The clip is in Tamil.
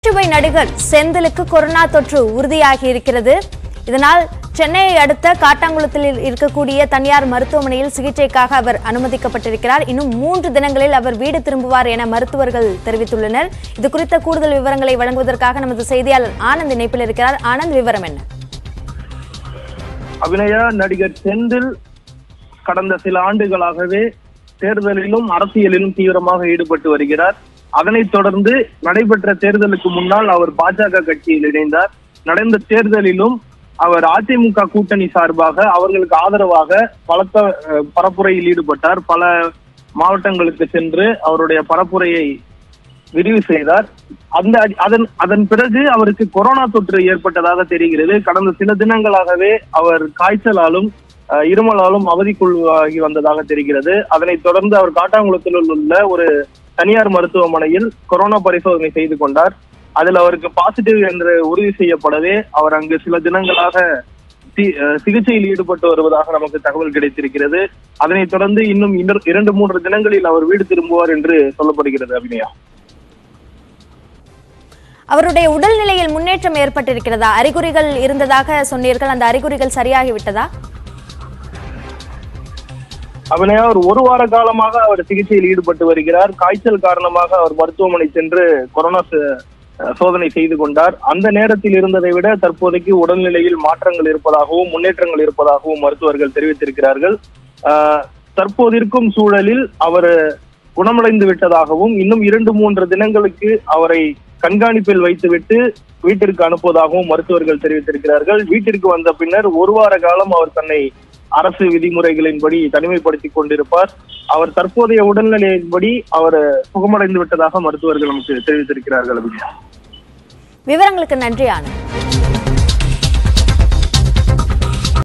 நகைச்சுவை நடிகர் செந்திலுக்கு கொரோனா தொற்று உறுதியாகி இருக்கிறது இதனால் சென்னையை அடுத்த காட்டாங்குளத்தில் இருக்கக்கூடிய தனியார் மருத்துவமனையில் சிகிச்சைக்காக அவர் அனுமதிக்கப்பட்டிருக்கிறார் இன்னும் மூன்று தினங்களில் அவர் வீடு திரும்புவார் என மருத்துவர்கள் தெரிவித்துள்ளனர் இது குறித்த கூடுதல் விவரங்களை வழங்குவதற்காக நமது செய்தியாளர் ஆனந்த் இணைப்பில் இருக்கிறார் ஆனந்த் விவரம் என்ன அபிநயா நடிகர் செந்தில் கடந்த சில ஆண்டுகளாகவே தேர்தலிலும் அரசியலிலும் தீவிரமாக ஈடுபட்டு வருகிறார் அதனைத் தொடர்ந்து நடைபெற்ற தேர்தலுக்கு முன்னால் அவர் பாஜக கட்சியில் இணைந்தார் நடந்த தேர்தலிலும் அவர் அதிமுக கூட்டணி சார்பாக அவர்களுக்கு ஆதரவாக பலத்த அஹ், பரப்புரையில் ஈடுபட்டார் பல மாவட்டங்களுக்கு சென்று அவருடைய பரப்புரையை விரிவு செய்தார் அந்த அடி- அதன் அதன் பிறகு அவருக்கு கொரோனா தொற்று ஏற்பட்டதாக தெரிகிறது கடந்த சில தினங்களாகவே அவர் காய்ச்சலாலும் அஹ், இருமலாலும் அவதிக்குள்ளாகி வந்ததாக தெரிகிறது அதனைத் தொடர்ந்து அவர் காட்டாங்குளத்தில் உள்ள ஒரு தனியார் மருத்துவமனையில் கொரோனா பரிசோதனை செய்து கொண்டார் அதில் அவருக்கு பாசிட்டிவ் என்று உறுதி செய்யப்படவே அவர் அங்கு சில தினங்களாக சி- அஹ், சிகிச்சையில் ஈடுபட்டு வருவதாக நமக்கு தகவல் கிடைத்திருக்கிறது அதனைத் தொடர்ந்து இன்னும் இன்னொரு- இரண்டு மூன்று தினங்களில் அவர் வீடு திரும்புவார் என்று சொல்லப்படுகிறது அபிநயா அவருடைய உடல்நிலையில் முன்னேற்றம் ஏற்பட்டிருக்கிறதா அறிகுறிகள் இருந்ததாக சொன்னீர்கள் அந்த அறிகுறிகள் சரியாகிவிட்டதா அபிநயா ஒரு ஒரு வார காலமாக அவர் சிகிச்சையில் ஈடுபட்டு வருகிறார் காய்ச்சல் காரணமாக அவர் மருத்துவமனை சென்று கொரோனா ச- அஹ் சோதனை செய்து கொண்டார் அந்த நேரத்தில் இருந்ததை விட தற்போதைக்கு உடல்நிலையில் மாற்றங்கள் இருப்பதாகவும் முன்னேற்றங்கள் இருப்பதாகவும் மருத்துவர்கள் தெரிவித்திருக்கிறார்கள் ஆஹ் தற்போது இருக்கும் சூழலில் அவர் குணமடைந்து விட்டதாகவும் இன்னும் இரண்டு மூன்று தினங்களுக்கு அவரை கண்காணிப்பில் வைத்துவிட்டு வீட்டிற்கு அனுப்புவதாகவும் மருத்துவர்கள் தெரிவித்திருக்கிறார்கள் வீட்டிற்கு வந்த பின்னர் ஒரு வார காலம் அவர் தன்னை அரசு விதிமுறைகளின்படி தனிமைப்படுத்திக் கொண்டிருப்பார் அவர் தற்போதைய உடல்நிலையின்படி அவர் சுகமடைந்து விட்டதாக மருத்துவர்கள் நமக்கு தெரிவித்திருக்கிறார்கள் அபிநயா விவரங்களுக்கு நன்றி ஆனந்த்